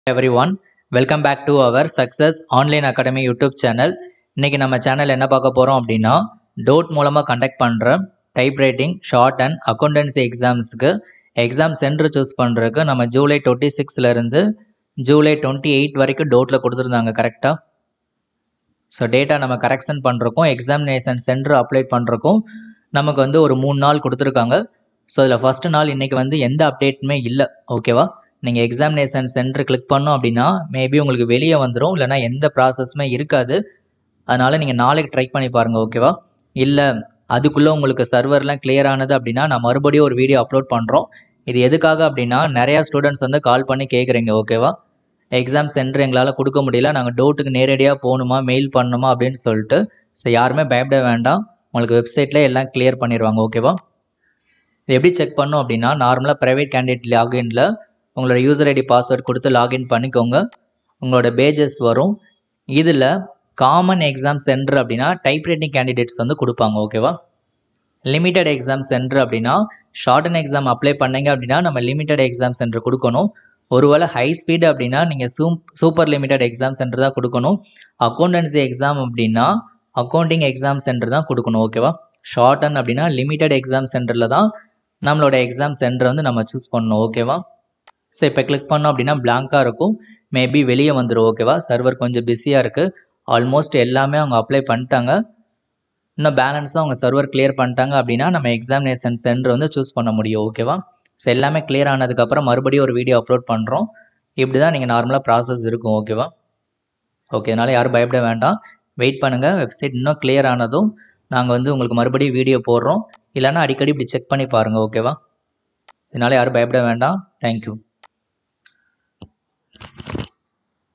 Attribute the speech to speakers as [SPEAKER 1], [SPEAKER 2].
[SPEAKER 1] everyone welcome back to our success online academy YouTube channel இன்னைக்கு நம்ம channel என்ன பார்க்க போகிறோம் அப்படின்னா டோட் மூலமாக கண்டக்ட் பண்ணுற type writing short and accountancy எக்ஸாம்ஸுக்கு எக்ஸாம் சென்டர் சூஸ் பண்ணுறதுக்கு நம்ம ஜூலை டுவெண்ட்டி சிக்ஸ்லேருந்து ஜூலை டுவெண்ட்டி எயிட் வரைக்கும் டோட்டில் கொடுத்துருந்தாங்க கரெக்டாக ஸோ டேட்டா நம்ம கரெக்ஷன் பண்ணுறக்கும் எக்ஸாமினேஷன் சென்டர் அப்ளை பண்ணுறக்கும் நமக்கு வந்து ஒரு மூணு நாள் கொடுத்துருக்காங்க ஸோ இதில் ஃபஸ்ட்டு நாள் இன்றைக்கி வந்து எந்த அப்டேட்டுமே இல்லை ஓகேவா நீங்கள் எக்ஸாமினேஷன் சென்டர் கிளிக் பண்ணோம் அப்படின்னா மேபி உங்களுக்கு வெளியே வந்துடும் இல்லைனா எந்த ப்ராசஸுமே இருக்காது அதனால் நீங்கள் நாளைக்கு ட்ரை பண்ணி பாருங்கள் ஓகேவா இல்லை அதுக்குள்ளே உங்களுக்கு சர்வர்லாம் clear ஆனது அப்படின்னா நான் மறுபடியும் ஒரு வீடியோ அப்லோட் பண்ணுறோம் இது எதுக்காக அப்படின்னா நிறையா ஸ்டூடெண்ட்ஸ் வந்து கால் பண்ணி கேட்குறீங்க ஓகேவா எக்ஸாம் சென்டர் எங்களால் கொடுக்க முடியல நாங்கள் டோட்டுக்கு நேரடியாக போகணுமா மெயில் பண்ணணுமா அப்படின்னு சொல்லிட்டு ஸோ யாருமே பயப்பட வேண்டாம் உங்களுக்கு வெப்சைட்டில் எல்லாம் clear பண்ணிடுவாங்க ஓகேவா இது எப்படி செக் பண்ணும் அப்படின்னா நார்மலாக ப்ரைவேட் கேண்டிடேட் லாகின்ல உங்களோட யூசர் ஐடி பாஸ்வேர்ட் கொடுத்து லாகின் பண்ணிக்கோங்க உங்களோட பேஜஸ் வரும் இதில் காமன் எக்ஸாம் சென்டர் அப்படின்னா டைப் ரைட்டிங் கேண்டிடேட்ஸ் வந்து கொடுப்பாங்க ஓகேவா லிமிட்டட் எக்ஸாம் சென்டர் அப்படின்னா ஷார்ட் அண்ட் எக்ஸாம் அப்ளை பண்ணீங்க அப்படின்னா நம்ம லிமிட்டட் எக்ஸாம் சென்டர் கொடுக்கணும் ஒருவேளை ஹை ஸ்பீடு அப்படின்னா நீங்கள் சூ சூப்பர் லிமிட்டட் எக்ஸாம் சென்டர் தான் கொடுக்கணும் அக்கௌண்டன்சி எக்ஸாம் அப்படின்னா அக்கௌண்டிங் எக்ஸாம் சென்டர் தான் கொடுக்கணும் ஓகேவா ஷார்ட் அண்ட் அப்படின்னா லிமிட்டட் எக்ஸாம் சென்டரில் தான் நம்மளோட எக்ஸாம் சென்டர் வந்து நம்ம சூஸ் பண்ணணும் ஓகேவா ஸோ இப்போ கிளிக் பண்ணோம் அப்படின்னா பிளாங்காக இருக்கும் மேபி வெளியே வந்துடும் ஓகேவா சர்வர் கொஞ்சம் பிஸியாக இருக்குது ஆல்மோஸ்ட் எல்லாமே அவங்க அப்ளை பண்ணிட்டாங்க இன்னும் பேலன்ஸும் அவங்க சர்வர் clear பண்ணிட்டாங்க அப்படின்னா நம்ம எக்ஸாமினேஷன் சென்டர் வந்து சூஸ் பண்ண முடியும் ஓகேவா ஸோ எல்லாமே clear ஆனதுக்கப்புறம் மறுபடியும் ஒரு வீடியோ அப்லோட் பண்ணுறோம் இப்படி தான் நீங்கள் நார்மலாக ப்ராசஸ் இருக்கும் ஓகேவா ஓகே அதனால் யாரும் பயப்பட வேண்டாம் வெயிட் பண்ணுங்கள் வெப்சைட் இன்னும் clear ஆனதும் நாங்கள் வந்து உங்களுக்கு மறுபடியும் வீடியோ போடுறோம் இல்லைன்னா அடிக்கடி இப்படி செக் பண்ணி பாருங்கள் ஓகேவா இதனால் யாரும் பயப்பட வேண்டாம் தேங்க்யூ